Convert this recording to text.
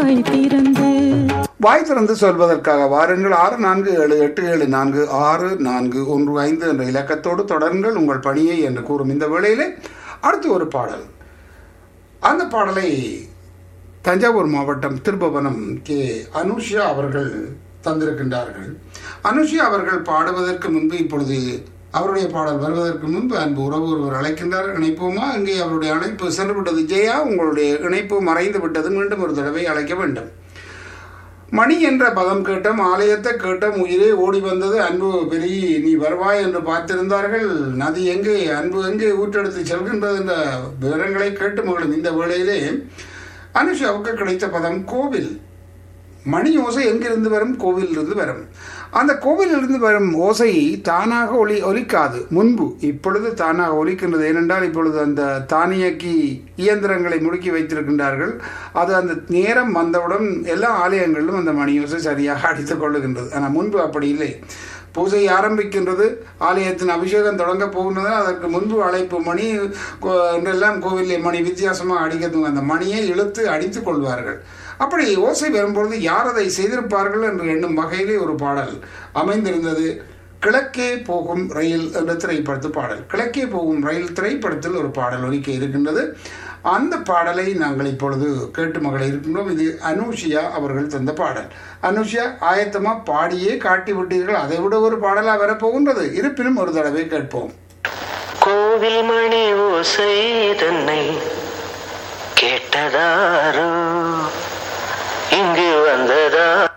வாய் திறந்து வாய் திறந்து சொல்வதற்காக வாருங்கள் ஆறு நான்கு ஏழு எட்டு ஏழு நான்கு ஆறு நான்கு ஒன்று ஐந்து என்ற இலக்கத்தோடு தொடருங்கள் உங்கள் பணியை என்று கூறும் இந்த வேளையிலே அடுத்து ஒரு பாடல் அந்த பாடலை தஞ்சாவூர் மாவட்டம் திருபவனம் கே அனுஷியா அவர்கள் தந்திருக்கின்றார்கள் அனுஷியா அவர்கள் பாடுவதற்கு முன்பு இப்பொழுது அவருடைய பாடல் வருவதற்கு முன்பு அன்பு உறவு ஒருவர் அழைக்கின்றார் இணைப்போமா அங்கே அவருடைய அழைப்பு சென்று விட்டது ஜெயா உங்களுடைய இணைப்பு மறைந்து விட்டது மீண்டும் ஒரு தடவை அழைக்க வேண்டும் மணி என்ற பதம் கேட்டோம் ஆலயத்தை கேட்டோம் உயிரே ஓடி வந்தது அன்பு பெரிய நீ வருவாய் என்று பார்த்திருந்தார்கள் நதி எங்கே அன்பு எங்கே ஊற்றெடுத்து செல்கின்றது என்ற விவரங்களை கேட்டு மகளும் இந்த வேளையிலே அனுஷாவுக்கு கிடைத்த பதம் கோவில் மணி ஓசை எங்கிருந்து வரும் கோவிலிருந்து வரும் அந்த கோவிலிருந்து வரும் ஓசை தானாக ஒலி ஒலிக்காது முன்பு இப்பொழுது தானாக ஒலிக்கின்றது ஏனென்றால் இப்பொழுது அந்த தானியக்கி இயந்திரங்களை முடுக்கி வைத்திருக்கின்றார்கள் அது அந்த நேரம் வந்தவுடன் எல்லா ஆலயங்களிலும் அந்த மணி ஓசை சரியாக அடித்துக் கொள்ளுகின்றது ஆனால் முன்பு அப்படி இல்லை பூஜை ஆரம்பிக்கின்றது ஆலயத்தின் அபிஷேகம் தொடங்க போகின்றது அதற்கு முன்பு அழைப்பு மணி கோ- என்றெல்லாம் கோவிலில் மணி வித்தியாசமாக அடிக்கிறது அந்த மணியை இழுத்து அடித்துக் கொள்வார்கள் அப்படி ஓசை வரும்பொழுது யார் அதை செய்திருப்பார்கள் என்று எண்ணும் வகையிலே ஒரு பாடல் அமைந்திருந்தது கிழக்கே போகும் ரயில் என்ற திரைப்படத்து பாடல் கிழக்கே போகும் ரயில் திரைப்படத்தில் ஒரு பாடல் ஒலிக்க இருக்கின்றது அந்த பாடலை நாங்கள் இப்பொழுது கேட்டு மகளை இருக்கின்றோம் இது அனுஷியா அவர்கள் தந்த பாடல் அனுஷியா ஆயத்தமா பாடியே காட்டி விட்டீர்கள் அதை விட ஒரு பாடலா வரப்போகின்றது இருப்பினும் ஒரு தடவை கேட்போம் கோவில் மணி ஓசை தன்னை கேட்டதாரோ இங்கு வந்ததா